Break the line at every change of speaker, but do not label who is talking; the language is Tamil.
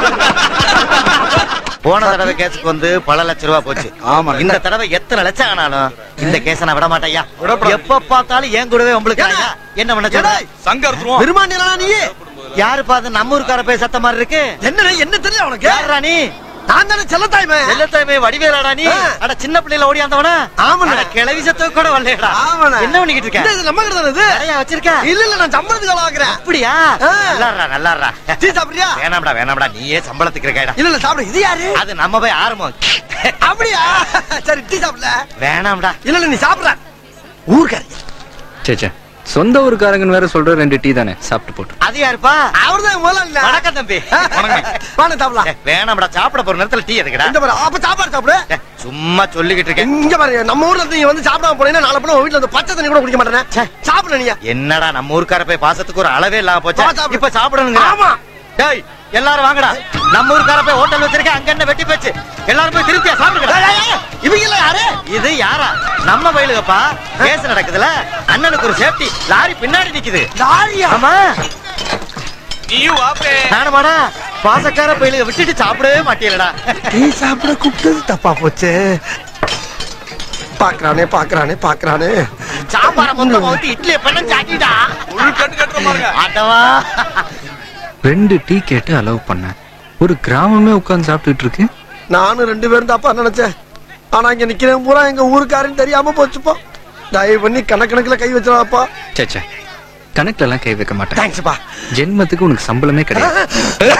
போன தடவை கேஸுக்கு வந்து பல லட்ச ரூபா போச்சு
ஆமா.
இந்த தடவை எத்தனை லட்சம் ஆனாலும் இந்த கேஸ நான் விட மாட்டேயா
விடக்கூடாது.
எப்ப பார்த்தாலும் ஏன் கூடவே உங்களுக்கு ஐயா. என்ன பண்ண சொல்ற
சங்கர்
பெருமாண்டியா நீ
யாரு பாத்து நம்ம ஊருக்கார போய் சத்த மாதிரி இருக்கு
என்ன என்ன தெரியல உனக்கு
யாரா நீ
நான் தானே செல்லத்தாய்மே
எல்லாத்தையுமே வடிவேலாடா நீ
ஆ.
அட சின்ன பிள்ளைல ஓடியாந்தவனா
ஆமாண்ணே.
அட கிளவி சத்துக்கு கூட வரலடா
ஆமாண்ணே.
என்ன பண்ணிக்கிட்டு இருக்க
இது நம்ம கிட்ட இது
நிறைய வச்சிருக்க
இல்ல இல்ல நான் சம்பளத்துக்கு ஆள் ஆக்குறேன்
அப்படியா
ஆ.
நல்லாடுறா நல்லாடுறா
டீ சாப்பிடுறியா
வேணாம்டா வேணாம்டா நீயே சம்பளத்துக்கு இருக்கடா
இல்ல இல்ல சாப்பிடு இது யாரு
அது நம்ம போய் ஆரம்பம்
அப்படியா சரி டீ சாப்பிடல
வேணாம்டா
இல்ல இல்ல நீ சாப்பிடுற ஊர்க்காரி
சேச்சே சொந்த ஊருக்காரங்கன்னு வேற சொல்ற ரெண்டு டீ தானே சாப்பிட்டு போட்டு
அது யாருப்பா
அவர்தான் முதல்ல
வணக்கம் தம்பி
வாங்க சாப்பிடலாம்
ஏ, வேணாம்டா சாப்பிட போற நேரத்துல டீ எதுக்குடா
இந்த பாரு அப்ப சாப்பாடு சாப்பிடு
ஏ, சும்மா சொல்லிக்கிட்டு இருக்கேன்
இங்க பாரு நம்ம ஊர்ல இருந்து நீ வந்து சாப்பிடாம போனீங்கன்னா நாளை போல உன் வீட்டுல வந்து பச்சை தண்ணி கூட குடிக்க மாட்டேனே
ச்சே.
சாப்பிட நீங்க
என்னடா நம்ம ஊருக்கார போய் பாசத்துக்கு ஒரு அளவே இல்லாம போச்சா
வா, சாப்பிடு.
இப்ப சாப்பிடணுங்க
ஆமா.
டேய் எல்லாரும் வாங்கடா நம்ம ஊருக்கார போய் ஹோட்டல் வச்சிருக்க அங்க என்ன வெட்டி போச்சு எல்லாரும் போய் திருப்தியா சாப்பிடுங்க
இவங்க எல்லாம் யாரு
இது யாரா நம்ம வயலுகப்பா கேஸ் நடக்குதுல அண்ணனுக்கு ஒரு சேஃப்டி லாரி பின்னாடி நிக்குது
லாரியா
ஆமா நானுமாடா பாசக்கார பயிலுக விட்டுட்டு சாப்பிடவே மாட்டீங்களடா
டீ சாப்பிட கூப்பிட்டது தப்பா போச்சு பாக்குறானே பாக்குறானே பாக்குறானே
சாம்பார மொத்தமா ஊத்தி இட்லி பண்ண சாட்டிடா ஆட்டவா
ரெண்டு டீ கேட்டு அலோவ் பண்ணேன் ஒரு கிராமமே உட்கார்ந்து சாப்பிட்டுட்டு இருக்கு
நானும் ரெண்டு பேரும் தப்பா நினைச்சேன் ஆனா இங்க நிக்கிறேன் பூரா எங்க ஊருக்காரன்னு தெரியாம போச்சுப்பா தயவு பண்ணி கணக்கணக்குல கை வச்சிடாப்பா
சேச்சே கணக்குல எல்லாம் கை வைக்க மாட்டேன்
தேங்க்ஸ்ப்பா
ஜென்மத்துக்கு உனக்கு சம்பளமே கிடையாது